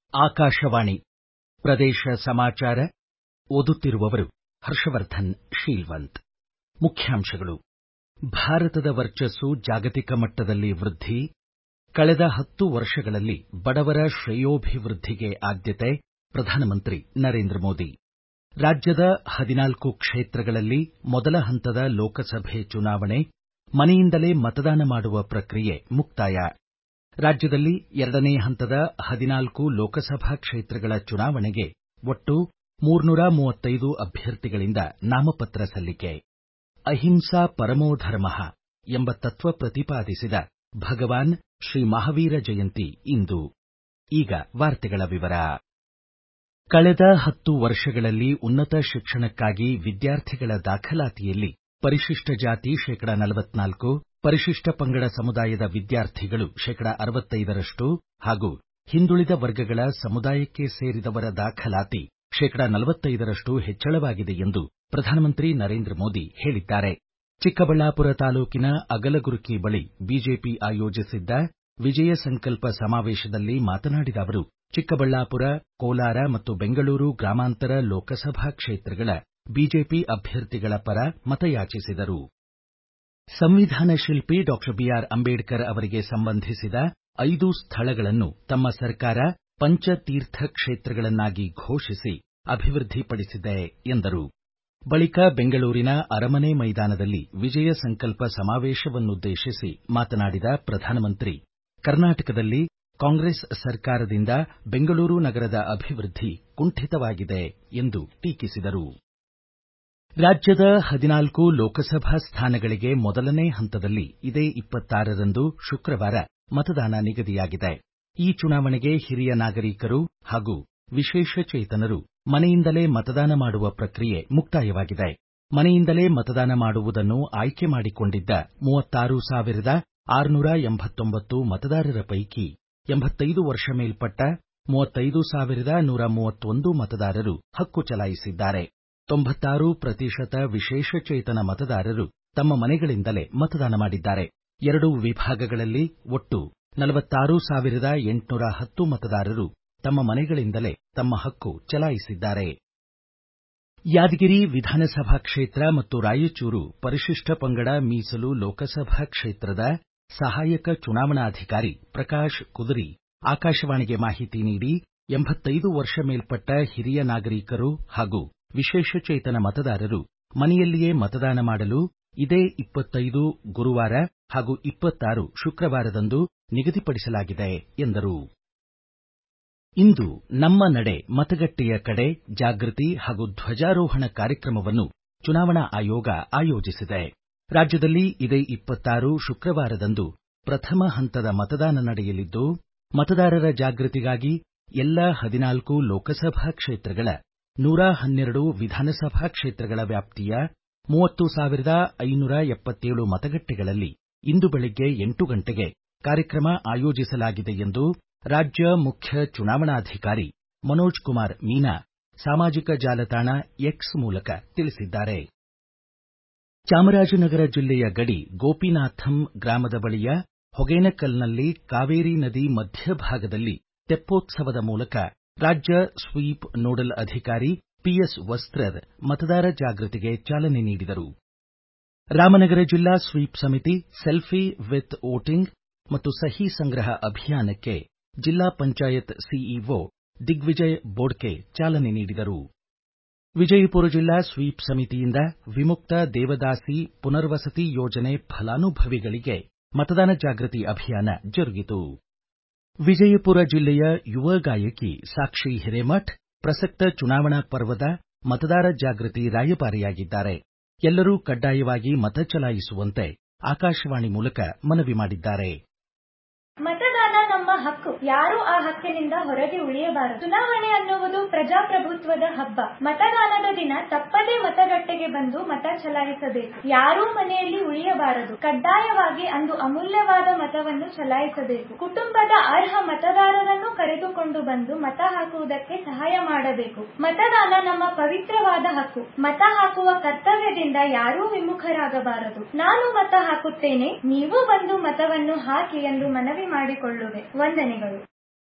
ಆಕಾಶವಾಣಿ ಪ್ರದೇಶ ಸಮಾಚಾರ ಓದುತ್ತಿರುವವರು ಹರ್ಷವರ್ಧನ್ ಶೀಲ್ವಂತ್ ಮುಖ್ಯಾಂಶಗಳು ಭಾರತದ ವರ್ಚಸ್ಸು ಜಾಗತಿಕ ಮಟ್ಟದಲ್ಲಿ ವೃದ್ಧಿ ಕಳೆದ ಹತ್ತು ವರ್ಷಗಳಲ್ಲಿ ಬಡವರ ಶ್ರೇಯೋಭಿವೃದ್ಧಿಗೆ ಆದ್ಯತೆ ಪ್ರಧಾನಮಂತ್ರಿ ನರೇಂದ್ರ ಮೋದಿ ರಾಜ್ಯದ ಹದಿನಾಲ್ಕು ಕ್ಷೇತ್ರಗಳಲ್ಲಿ ಮೊದಲ ಹಂತದ ಲೋಕಸಭೆ ಚುನಾವಣೆ ಮನೆಯಿಂದಲೇ ಮತದಾನ ಮಾಡುವ ಪ್ರಕ್ರಿಯೆ ಮುಕ್ತಾಯ ರಾಜ್ಯದಲ್ಲಿ ಎರಡನೇ ಹಂತದ ಹದಿನಾಲ್ಕು ಲೋಕಸಭಾ ಕ್ಷೇತ್ರಗಳ ಚುನಾವಣೆಗೆ ಒಟ್ಟು ಮೂರ್ನೂರ ಮೂವತ್ತೈದು ಅಭ್ಯರ್ಥಿಗಳಿಂದ ನಾಮಪತ್ರ ಸಲ್ಲಿಕೆ ಅಹಿಂಸಾ ಪರಮೋ ಧರ್ಮಃ ಎಂಬ ತತ್ವ ಪ್ರತಿಪಾದಿಸಿದ ಭಗವಾನ್ ಶ್ರೀ ಮಹಾವೀರ ಜಯಂತಿ ಇಂದು ಈಗ ವಾರ್ತೆಗಳ ವಿವರ ಕಳೆದ ಹತ್ತು ವರ್ಷಗಳಲ್ಲಿ ಉನ್ನತ ಶಿಕ್ಷಣಕ್ಕಾಗಿ ವಿದ್ಯಾರ್ಥಿಗಳ ದಾಖಲಾತಿಯಲ್ಲಿ ಪರಿಶಿಷ್ಟ ಜಾತಿ ಶೇಕಡ ನಲವತ್ನಾಲ್ಕು ಪರಿಶಿಷ್ಟ ಪಂಗಡ ಸಮುದಾಯದ ವಿದ್ಯಾರ್ಥಿಗಳು ಶೇಕಡ ಅರವತ್ತೈದರಷ್ಟು ಹಾಗೂ ಹಿಂದುಳಿದ ವರ್ಗಗಳ ಸಮುದಾಯಕ್ಕೆ ಸೇರಿದವರ ದಾಖಲಾತಿ ಶೇಕಡ ನಲವತ್ತೈದರಷ್ಟು ಹೆಚ್ಚಳವಾಗಿದೆ ಎಂದು ಪ್ರಧಾನಮಂತ್ರಿ ನರೇಂದ್ರ ಮೋದಿ ಹೇಳಿದ್ದಾರೆ ಚಿಕ್ಕಬಳ್ಳಾಪುರ ತಾಲೂಕಿನ ಅಗಲಗುರ್ಕಿ ಬಳಿ ಬಿಜೆಪಿ ಆಯೋಜಿಸಿದ್ದ ವಿಜಯ ಸಂಕಲ್ಪ ಸಮಾವೇಶದಲ್ಲಿ ಮಾತನಾಡಿದ ಅವರು ಚಿಕ್ಕಬಳ್ಳಾಪುರ ಕೋಲಾರ ಮತ್ತು ಬೆಂಗಳೂರು ಗ್ರಾಮಾಂತರ ಲೋಕಸಭಾ ಕ್ಷೇತ್ರಗಳ ಬಿಜೆಪಿ ಅಭ್ಯರ್ಥಿಗಳ ಪರ ಮತಯಾಚಿಸಿದರು ಸಂವಿಧಾನ ಶಿಲ್ಪಿ ಡಾಕ್ಟರ್ ಬಿಆರ್ ಅಂಬೇಡ್ಕರ್ ಅವರಿಗೆ ಸಂಬಂಧಿಸಿದ ಐದು ಸ್ಥಳಗಳನ್ನು ತಮ್ಮ ಸರ್ಕಾರ ಪಂಚತೀರ್ಥ ಕ್ಷೇತ್ರಗಳನ್ನಾಗಿ ಘೋಷಿಸಿ ಅಭಿವೃದ್ಧಿಪಡಿಸಿದೆ ಎಂದರು ಬಳಿಕ ಬೆಂಗಳೂರಿನ ಅರಮನೆ ಮೈದಾನದಲ್ಲಿ ವಿಜಯ ಸಂಕಲ್ಪ ಸಮಾವೇಶವನ್ನುದ್ದೇಶಿಸಿ ಮಾತನಾಡಿದ ಪ್ರಧಾನಮಂತ್ರಿ ಕರ್ನಾಟಕದಲ್ಲಿ ಕಾಂಗ್ರೆಸ್ ಸರ್ಕಾರದಿಂದ ಬೆಂಗಳೂರು ನಗರದ ಅಭಿವೃದ್ಧಿ ಕುಂಠಿತವಾಗಿದೆ ಎಂದು ಟೀಕಿಸಿದರು ರಾಜ್ಯದ ಹದಿನಾಲ್ಕು ಲೋಕಸಭಾ ಸ್ಥಾನಗಳಿಗೆ ಮೊದಲನೇ ಹಂತದಲ್ಲಿ ಇದೇ ಇಪ್ಪತ್ತಾರರಂದು ಶುಕ್ರವಾರ ಮತದಾನ ನಿಗದಿಯಾಗಿದೆ ಈ ಚುನಾವಣೆಗೆ ಹಿರಿಯ ನಾಗರಿಕರು ಹಾಗೂ ವಿಶೇಷಚೇತನರು ಮನೆಯಿಂದಲೇ ಮತದಾನ ಮಾಡುವ ಪ್ರಕ್ರಿಯೆ ಮುಕ್ತಾಯವಾಗಿದೆ ಮನೆಯಿಂದಲೇ ಮತದಾನ ಮಾಡುವುದನ್ನು ಆಯ್ಕೆ ಮಾಡಿಕೊಂಡಿದ್ದ ಮೂವತ್ತಾರು ಸಾವಿರದ ಆರುನೂರ ಎಂಬತ್ತೊಂಬತ್ತು ಮತದಾರರ ಪೈಕಿ ಎಂಬತ್ತೈದು ವರ್ಷ ಮೇಲ್ಪಟ್ಟ ಮೂವತ್ತೈದು ಸಾವಿರದ ನೂರ ಮೂವತ್ತೊಂದು ಮತದಾರರು ಹಕ್ಕು ಚಲಾಯಿಸಿದ್ದಾರೆ ತೊಂಬತ್ತಾರು ಪ್ರತಿಶತ ವಿಶೇಷಚೇತನ ಮತದಾರರು ತಮ್ಮ ಮನೆಗಳಿಂದಲೇ ಮತದಾನ ಮಾಡಿದ್ದಾರೆ ಎರಡು ವಿಭಾಗಗಳಲ್ಲಿ ಒಟ್ಟು ನಲವತ್ತಾರು ಸಾವಿರದ ಎಂಟುನೂರ ಹತ್ತು ಮತದಾರರು ತಮ್ಮ ಮನೆಗಳಿಂದಲೇ ತಮ್ಮ ಹಕ್ಕು ಚಲಾಯಿಸಿದ್ದಾರೆ ಯಾದಗಿರಿ ವಿಧಾನಸಭಾ ಕ್ಷೇತ್ರ ಮತ್ತು ರಾಯಚೂರು ಪರಿಶಿಷ್ಟ ಪಂಗಡ ಮೀಸಲು ಲೋಕಸಭಾ ಕ್ಷೇತ್ರದ ಸಹಾಯಕ ಚುನಾವಣಾಧಿಕಾರಿ ಪ್ರಕಾಶ್ ಕುದರಿ ಆಕಾಶವಾಣಿಗೆ ಮಾಹಿತಿ ನೀಡಿ ಎಂಬತ್ತೈದು ವರ್ಷ ಮೇಲ್ಪಟ್ಟ ಹಿರಿಯ ನಾಗರಿಕರು ಹಾಗೂ ವಿಶೇಷಚೇತನ ಮತದಾರರು ಮನೆಯಲ್ಲಿಯೇ ಮತದಾನ ಮಾಡಲು ಇದೇ ಇಪ್ಪತ್ತೈದು ಗುರುವಾರ ಹಾಗೂ ಇಪ್ಪತ್ತಾರು ಶುಕ್ರವಾರದಂದು ನಿಗದಿಪಡಿಸಲಾಗಿದೆ ಎಂದರು ಇಂದು ನಮ್ಮ ನಡೆ ಮತಗಟ್ಟೆಯ ಕಡೆ ಜಾಗೃತಿ ಹಾಗೂ ಧ್ವಜಾರೋಹಣ ಕಾರ್ಯಕ್ರಮವನ್ನು ಚುನಾವಣಾ ಆಯೋಗ ಆಯೋಜಿಸಿದೆ ರಾಜ್ಯದಲ್ಲಿ ಇದೇ ಇಪ್ಪತ್ತಾರು ಶುಕ್ರವಾರದಂದು ಪ್ರಥಮ ಹಂತದ ಮತದಾನ ನಡೆಯಲಿದ್ದು ಮತದಾರರ ಜಾಗೃತಿಗಾಗಿ ಎಲ್ಲ ಹದಿನಾಲ್ಕು ಲೋಕಸಭಾ ಕ್ಷೇತ್ರಗಳ ನೂರ ಹನ್ನೆರಡು ವಿಧಾನಸಭಾ ಕ್ಷೇತ್ರಗಳ ವ್ಯಾಪ್ತಿಯ ಮೂವತ್ತು ಸಾವಿರದ ಐನೂರ ಎಪ್ಪತ್ತೇಳು ಮತಗಟ್ಟೆಗಳಲ್ಲಿ ಇಂದು ಬೆಳಗ್ಗೆ ಎಂಟು ಗಂಟೆಗೆ ಕಾರ್ಯಕ್ರಮ ಆಯೋಜಿಸಲಾಗಿದೆ ಎಂದು ರಾಜ್ಯ ಮುಖ್ಯ ಚುನಾವಣಾಧಿಕಾರಿ ಮನೋಜ್ ಕುಮಾರ್ ಮೀನಾ ಸಾಮಾಜಿಕ ಜಾಲತಾಣ ಎಕ್ಸ್ ಮೂಲಕ ತಿಳಿಸಿದ್ದಾರೆ ಚಾಮರಾಜನಗರ ಜಿಲ್ಲೆಯ ಗಡಿ ಗೋಪಿನಾಥಂ ಗ್ರಾಮದ ಬಳಿಯ ಹೊಗೇನಕಲ್ನಲ್ಲಿ ಕಾವೇರಿ ನದಿ ಮಧ್ಯಭಾಗದಲ್ಲಿ ತೆಪ್ಪೋತ್ಸವದ ಮೂಲಕ ರಾಜ್ಯ ಸ್ವೀಪ್ ನೋಡಲ್ ಅಧಿಕಾರಿ ಪಿಎಸ್ ವಸ್ತ್ರದ್ ಮತದಾರ ಜಾಗೃತಿಗೆ ಚಾಲನೆ ನೀಡಿದರು ರಾಮನಗರ ಜಿಲ್ಲಾ ಸ್ವೀಪ್ ಸಮಿತಿ ಸೆಲ್ಫಿ ವಿತ್ ವೋಟಿಂಗ್ ಮತ್ತು ಸಹಿ ಸಂಗ್ರಹ ಅಭಿಯಾನಕ್ಕೆ ಜಿಲ್ಲಾ ಪಂಚಾಯತ್ ಸಿಇಒ ದಿಗ್ವಿಜಯ್ ಬೋಡ್ಕೆ ಚಾಲನೆ ನೀಡಿದರು ವಿಜಯಪುರ ಜಿಲ್ಲಾ ಸ್ವೀಪ್ ಸಮಿತಿಯಿಂದ ವಿಮುಕ್ತ ದೇವದಾಸಿ ಪುನರ್ವಸತಿ ಯೋಜನೆ ಫಲಾನುಭವಿಗಳಿಗೆ ಮತದಾನ ಜಾಗೃತಿ ಅಭಿಯಾನ ಜರುಗಿತು ವಿಜಯಪುರ ಜಿಲ್ಲೆಯ ಯುವ ಗಾಯಕಿ ಸಾಕ್ಷಿ ಹಿರೇಮಠ್ ಪ್ರಸಕ್ತ ಚುನಾವಣಾ ಪರ್ವದ ಮತದಾರ ಜಾಗೃತಿ ರಾಯಭಾರಿಯಾಗಿದ್ದಾರೆ ಎಲ್ಲರೂ ಕಡ್ಡಾಯವಾಗಿ ಮತ ಚಲಾಯಿಸುವಂತೆ ಆಕಾಶವಾಣಿ ಮೂಲಕ ಮನವಿ ಮಾಡಿದ್ದಾರೆ ಮತದಾನ ನಮ್ಮ ಹಕ್ಕು ಯಾರೂ ಆ ಹಕ್ಕಿನಿಂದ ಹೊರಗೆ ಉಳಿಯಬಾರದು ಚುನಾವಣೆ ಅನ್ನುವುದು ಪ್ರಜಾಪ್ರಭುತ್ವದ ಹಬ್ಬ ಮತದಾನದ ದಿನ ತಪ್ಪದೇ ಮತಗಟ್ಟೆಗೆ ಬಂದು ಮತ ಚಲಾಯಿಸಬೇಕು ಯಾರೂ ಮನೆಯಲ್ಲಿ ಉಳಿಯಬಾರದು ಕಡ್ಡಾಯವಾಗಿ ಅಂದು ಅಮೂಲ್ಯವಾದ ಮತವನ್ನು ಚಲಾಯಿಸಬೇಕು ಕುಟುಂಬದ ಅರ್ಹ ಮತದಾರರನ್ನು ಕರೆದುಕೊಂಡು ಬಂದು ಮತ ಹಾಕುವುದಕ್ಕೆ ಸಹಾಯ ಮಾಡಬೇಕು ಮತದಾನ ನಮ್ಮ ಪವಿತ್ರವಾದ ಹಕ್ಕು ಮತ ಹಾಕುವ ಕರ್ತವ್ಯದಿಂದ ಯಾರೂ ವಿಮುಖರಾಗಬಾರದು ನಾನು ಮತ ಹಾಕುತ್ತೇನೆ ನೀವು ಬಂದು ಮತವನ್ನು ಹಾಕಿ ಎಂದು ಮನವಿ ಮಾಡಿಕೊಳ್ಳುವೆ ವಂದನೆಗಳು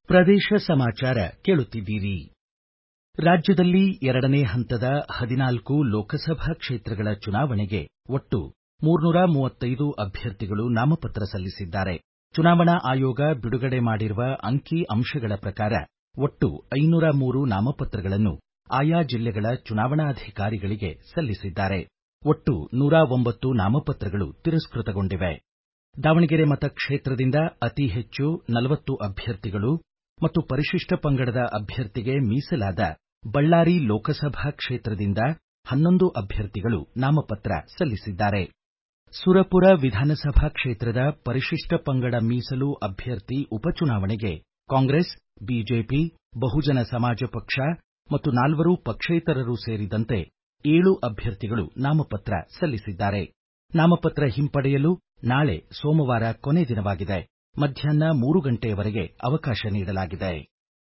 ಪ್ರದೇಶ ಸಮಾಚಾರ ಕೇಳುತ್ತಿದ್ದೀರಿ ರಾಜ್ಯದಲ್ಲಿ ಎರಡನೇ ಹಂತದ ಹದಿನಾಲ್ಕು ಲೋಕಸಭಾ ಕ್ಷೇತ್ರಗಳ ಚುನಾವಣೆಗೆ ಒಟ್ಟು ಮೂರ್ನೂರ ಮೂವತ್ತೈದು ಅಭ್ಯರ್ಥಿಗಳು ನಾಮಪತ್ರ ಸಲ್ಲಿಸಿದ್ದಾರೆ ಚುನಾವಣಾ ಆಯೋಗ ಬಿಡುಗಡೆ ಮಾಡಿರುವ ಅಂಕಿ ಅಂಶಗಳ ಪ್ರಕಾರ ಒಟ್ಟು ಐನೂರ ಮೂರು ನಾಮಪತ್ರಗಳನ್ನು ಆಯಾ ಜಿಲ್ಲೆಗಳ ಚುನಾವಣಾಧಿಕಾರಿಗಳಿಗೆ ಸಲ್ಲಿಸಿದ್ದಾರೆ ಒಟ್ಟು ನೂರ ಒಂಬತ್ತು ನಾಮಪತ್ರಗಳು ತಿರಸ್ಕೃತಗೊಂಡಿವೆ ದಾವಣಗೆರೆ ಮತಕ್ಷೇತ್ರದಿಂದ ಅತಿ ಹೆಚ್ಚು ನಲವತ್ತು ಅಭ್ಯರ್ಥಿಗಳು ಮತ್ತು ಪರಿಶಿಷ್ಟ ಪಂಗಡದ ಅಭ್ಯರ್ಥಿಗೆ ಮೀಸಲಾದ ಬಳ್ಳಾರಿ ಲೋಕಸಭಾ ಕ್ಷೇತ್ರದಿಂದ ಹನ್ನೊಂದು ಅಭ್ಯರ್ಥಿಗಳು ನಾಮಪತ್ರ ಸಲ್ಲಿಸಿದ್ದಾರೆ ಸುರಪುರ ವಿಧಾನಸಭಾ ಕ್ಷೇತ್ರದ ಪರಿಶಿಷ್ಟ ಪಂಗಡ ಮೀಸಲು ಅಭ್ಯರ್ಥಿ ಉಪಚುನಾವಣೆಗೆ ಕಾಂಗ್ರೆಸ್ ಬಿಜೆಪಿ ಬಹುಜನ ಸಮಾಜ ಪಕ್ಷ ಮತ್ತು ನಾಲ್ವರು ಪಕ್ಷೇತರರು ಸೇರಿದಂತೆ ಏಳು ಅಭ್ಯರ್ಥಿಗಳು ನಾಮಪತ್ರ ಸಲ್ಲಿಸಿದ್ದಾರೆ ನಾಮಪತ್ರ ಹಿಂಪಡೆಯಲು ನಾಳೆ ಸೋಮವಾರ ಕೊನೆ ದಿನವಾಗಿದೆ ಮಧ್ಯಾಹ್ನ ಮೂರು ಗಂಟೆಯವರೆಗೆ ಅವಕಾಶ ನೀಡಲಾಗಿದೆ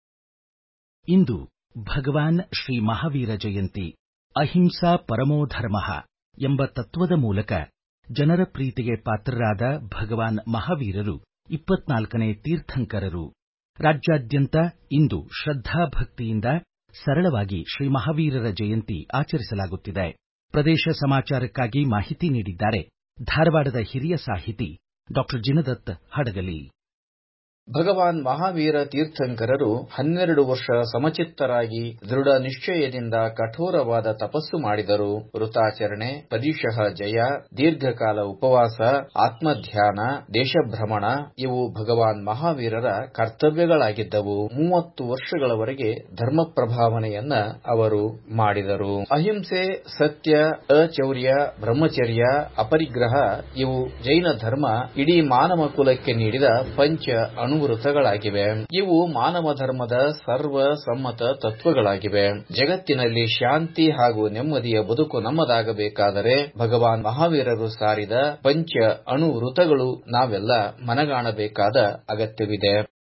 ಇಂದು ಭಗವಾನ್ ಶ್ರೀ ಮಹಾವೀರ ಜಯಂತಿ ಅಹಿಂಸಾ ಪರಮೋ ಧರ್ಮಃ ಎಂಬ ತತ್ವದ ಮೂಲಕ ಜನರ ಪ್ರೀತಿಗೆ ಪಾತ್ರರಾದ ಭಗವಾನ್ ಮಹಾವೀರರು ಇಪ್ಪತ್ನಾಲ್ಕನೇ ತೀರ್ಥಂಕರರು ರಾಜ್ಯಾದ್ಯಂತ ಇಂದು ಶ್ರದ್ಧಾಭಕ್ತಿಯಿಂದ ಸರಳವಾಗಿ ಶ್ರೀ ಮಹಾವೀರರ ಜಯಂತಿ ಆಚರಿಸಲಾಗುತ್ತಿದೆ ಪ್ರದೇಶ ಸಮಾಚಾರಕ್ಕಾಗಿ ಮಾಹಿತಿ ನೀಡಿದ್ದಾರೆ ಧಾರವಾಡದ ಹಿರಿಯ ಸಾಹಿತಿ ಡಾಕ್ಟರ್ ಜಿನದತ್ ಹಡಗಲಿ ಭಗವಾನ್ ಮಹಾವೀರ ತೀರ್ಥಂಕರರು ಹನ್ನೆರಡು ವರ್ಷ ಸಮಚಿತ್ತರಾಗಿ ದೃಢ ನಿಶ್ಚಯದಿಂದ ಕಠೋರವಾದ ತಪಸ್ಸು ಮಾಡಿದರು ವೃತಾಚರಣೆ ಪರಿಶಃ ಜಯ ದೀರ್ಘಕಾಲ ಉಪವಾಸ ಆತ್ಮಧ್ಯಾನ ದೇಶಭ್ರಮಣ ಇವು ಭಗವಾನ್ ಮಹಾವೀರರ ಕರ್ತವ್ಯಗಳಾಗಿದ್ದವು ಮೂವತ್ತು ವರ್ಷಗಳವರೆಗೆ ಧರ್ಮ ಪ್ರಭಾವನೆಯನ್ನ ಅವರು ಮಾಡಿದರು ಅಹಿಂಸೆ ಸತ್ಯ ಅಚೌರ್ಯ ಬ್ರಹ್ಮಚರ್ಯ ಅಪರಿಗ್ರಹ ಇವು ಜೈನ ಧರ್ಮ ಇಡೀ ಮಾನವ ಕುಲಕ್ಕೆ ನೀಡಿದ ಪಂಚ ಅಣು ವೃತಗಳಾಗಿವೆ ಇವು ಮಾನವ ಧರ್ಮದ ಸರ್ವ ಸಮ್ಮತ ತತ್ವಗಳಾಗಿವೆ ಜಗತ್ತಿನಲ್ಲಿ ಶಾಂತಿ ಹಾಗೂ ನೆಮ್ಮದಿಯ ಬದುಕು ನಮ್ಮದಾಗಬೇಕಾದರೆ ಭಗವಾನ್ ಮಹಾವೀರರು ಸಾರಿದ ಪಂಚ ಅಣು ವೃತಗಳು ನಾವೆಲ್ಲ ಮನಗಾಣಬೇಕಾದ ಅಗತ್ಯವಿದೆ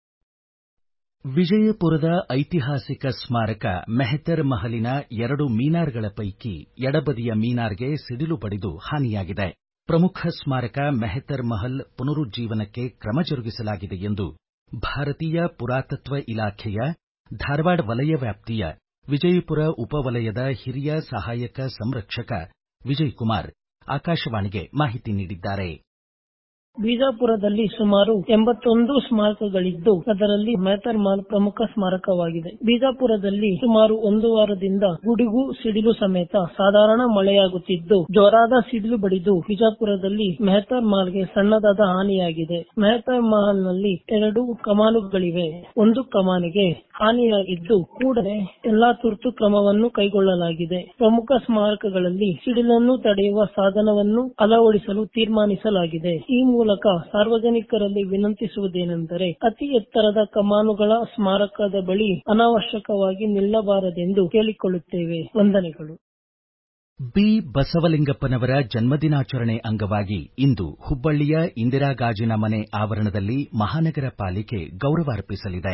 ವಿಜಯಪುರದ ಐತಿಹಾಸಿಕ ಸ್ಮಾರಕ ಮೆಹತರ್ ಮಹಲಿನ ಎರಡು ಮೀನಾರ್ಗಳ ಪೈಕಿ ಎಡಬದಿಯ ಮೀನಾರ್ಗೆ ಸಿಡಿಲು ಬಡಿದು ಹಾನಿಯಾಗಿದೆ ಪ್ರಮುಖ ಸ್ಮಾರಕ ಮೆಹತರ್ ಮಹಲ್ ಪುನರುಜ್ಜೀವನಕ್ಕೆ ಕ್ರಮ ಜರುಗಿಸಲಾಗಿದೆ ಎಂದು ಭಾರತೀಯ ಪುರಾತತ್ವ ಇಲಾಖೆಯ ಧಾರವಾಡ ವಲಯ ವ್ಯಾಪ್ತಿಯ ವಿಜಯಪುರ ಉಪವಲಯದ ಹಿರಿಯ ಸಹಾಯಕ ಸಂರಕ್ಷಕ ವಿಜಯಕುಮಾರ್ ಆಕಾಶವಾಣಿಗೆ ಮಾಹಿತಿ ನೀಡಿದ್ದಾರೆ ಬಿಜಾಪುರದಲ್ಲಿ ಸುಮಾರು ಎಂಬತ್ತೊಂದು ಸ್ಮಾರಕಗಳಿದ್ದು ಅದರಲ್ಲಿ ಮೆಹತರ್ ಮಾಲ್ ಪ್ರಮುಖ ಸ್ಮಾರಕವಾಗಿದೆ ಬಿಜಾಪುರದಲ್ಲಿ ಸುಮಾರು ಒಂದು ವಾರದಿಂದ ಗುಡುಗು ಸಿಡಿಲು ಸಮೇತ ಸಾಧಾರಣ ಮಳೆಯಾಗುತ್ತಿದ್ದು ಜೋರಾದ ಸಿಡಿಲು ಬಡಿದು ಬಿಜಾಪುರದಲ್ಲಿ ಮೆಹತರ್ ಮಾಲ್ಗೆ ಸಣ್ಣದಾದ ಹಾನಿಯಾಗಿದೆ ಮೆಹತರ್ ಮಾಲ್ನಲ್ಲಿ ಎರಡು ಕಮಾನುಗಳಿವೆ ಒಂದು ಕಮಾನಿಗೆ ಹಾನಿಯಾಗಿದ್ದು ಕೂಡಲೇ ಎಲ್ಲಾ ತುರ್ತು ಕ್ರಮವನ್ನು ಕೈಗೊಳ್ಳಲಾಗಿದೆ ಪ್ರಮುಖ ಸ್ಮಾರಕಗಳಲ್ಲಿ ಸಿಡಿಲನ್ನು ತಡೆಯುವ ಸಾಧನವನ್ನು ಅಳವಡಿಸಲು ತೀರ್ಮಾನಿಸಲಾಗಿದೆ ಈ ಮೂಲಕ ಸಾರ್ವಜನಿಕರಲ್ಲಿ ವಿನಂತಿಸುವುದೇನೆಂದರೆ ಅತಿ ಎತ್ತರದ ಕಮಾನುಗಳ ಸ್ಮಾರಕದ ಬಳಿ ಅನಾವಶ್ಯಕವಾಗಿ ನಿಲ್ಲಬಾರದೆಂದು ಕೇಳಿಕೊಳ್ಳುತ್ತೇವೆ ವಂದನೆಗಳು ಬಿ ಬಸವಲಿಂಗಪ್ಪನವರ ಜನ್ಮದಿನಾಚರಣೆ ಅಂಗವಾಗಿ ಇಂದು ಹುಬ್ಬಳ್ಳಿಯ ಇಂದಿರಾ ಗಾಜಿನ ಮನೆ ಆವರಣದಲ್ಲಿ ಮಹಾನಗರ ಪಾಲಿಕೆ ಗೌರವಾರ್ಪಿಸಲಿದೆ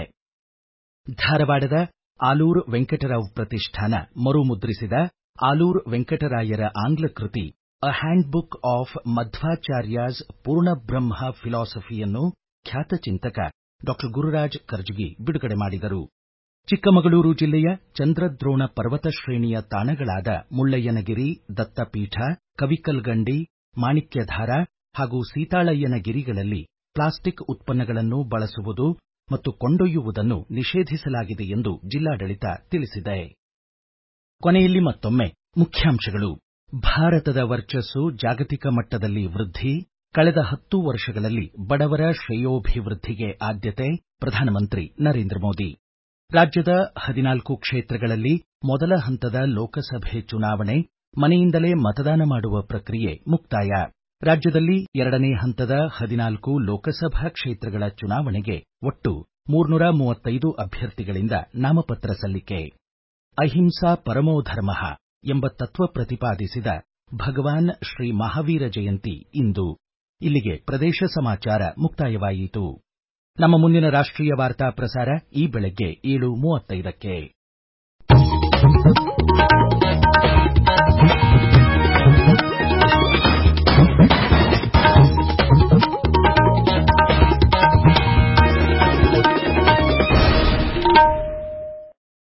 ಧಾರವಾಡದ ಆಲೂರು ವೆಂಕಟರಾವ್ ಪ್ರತಿಷ್ಠಾನ ಮರುಮುದ್ರಿಸಿದ ಆಲೂರು ವೆಂಕಟರಾಯರ ಆಂಗ್ಲ ಕೃತಿ a hand book of Madhvacharya's ಪೂರ್ಣಬ್ರಹ್ಮ ಫಿಲಾಸಫಿಯನ್ನು ಖ್ಯಾತ ಚಿಂತಕ ಡಾಕ್ಟರ್ ಗುರುರಾಜ್ ಕರ್ಜಗಿ ಬಿಡುಗಡೆ ಮಾಡಿದರು ಚಿಕ್ಕಮಗಳೂರು ಜಿಲ್ಲೆಯ ಚಂದ್ರದ್ರೋಣ ಪರ್ವತ ಶ್ರೇಣಿಯ ತಾಣಗಳಾದ ಮುಳ್ಳಯ್ಯನಗಿರಿ ದತ್ತಪೀಠ ಕವಿಕಲ್ಗಂಡಿ ಮಾಣಿಕ್ಯಧಾರ ಹಾಗೂ ಸೀತಾಳಯ್ಯನ ಗಿರಿಗಳಲ್ಲಿ ಪ್ಲಾಸ್ಟಿಕ್ ಉತ್ಪನ್ನಗಳನ್ನು ಬಳಸುವುದು ಮತ್ತು ಕೊಂಡೊಯ್ಯುವುದನ್ನು ನಿಷೇಧಿಸಲಾಗಿದೆ ಎಂದು ಜಿಲ್ಲಾಡಳಿತ ತಿಳಿಸಿದೆ ಕೊನೆಯಲ್ಲಿ ಮತ್ತೊಮ್ಮೆ ಮುಖ್ಯಾಂಶಗಳು ಭಾರತದ ವರ್ಚಸ್ಸು ಜಾಗತಿಕ ಮಟ್ಟದಲ್ಲಿ ವೃದ್ಧಿ ಕಳೆದ ಹತ್ತು ವರ್ಷಗಳಲ್ಲಿ ಬಡವರ ಶ್ರೇಯೋಭಿವೃದ್ಧಿಗೆ ಆದ್ಯತೆ ಪ್ರಧಾನಮಂತ್ರಿ ನರೇಂದ್ರ ಮೋದಿ ರಾಜ್ಯದ ಹದಿನಾಲ್ಕು ಕ್ಷೇತ್ರಗಳಲ್ಲಿ ಮೊದಲ ಹಂತದ ಲೋಕಸಭೆ ಚುನಾವಣೆ ಮನೆಯಿಂದಲೇ ಮತದಾನ ಮಾಡುವ ಪ್ರಕ್ರಿಯೆ ಮುಕ್ತಾಯ ರಾಜ್ಯದಲ್ಲಿ ಎರಡನೇ ಹಂತದ ಹದಿನಾಲ್ಕು ಲೋಕಸಭಾ ಕ್ಷೇತ್ರಗಳ ಚುನಾವಣೆಗೆ ಒಟ್ಟು ಮೂರ್ನೂರ ಮೂವತ್ತೈದು ಅಭ್ಯರ್ಥಿಗಳಿಂದ ನಾಮಪತ್ರ ಸಲ್ಲಿಕೆ ಅಹಿಂಸಾ ಪರಮೋ ಧರ್ಮಃ ಎಂಬ ತತ್ವ ಪ್ರತಿಪಾದಿಸಿದ ಭಗವಾನ್ ಶ್ರೀ ಮಹಾವೀರ ಜಯಂತಿ ಇಂದು ಇಲ್ಲಿಗೆ ಪ್ರದೇಶ ಸಮಾಚಾರ ಮುಕ್ತಾಯವಾಯಿತು ನಮ್ಮ ಮುಂದಿನ ರಾಷ್ಟ್ರೀಯ ವಾರ್ತಾ ಪ್ರಸಾರ ಈ ಬೆಳಗ್ಗೆ ಏಳು ಮೂವತ್ತೈದಕ್ಕೆ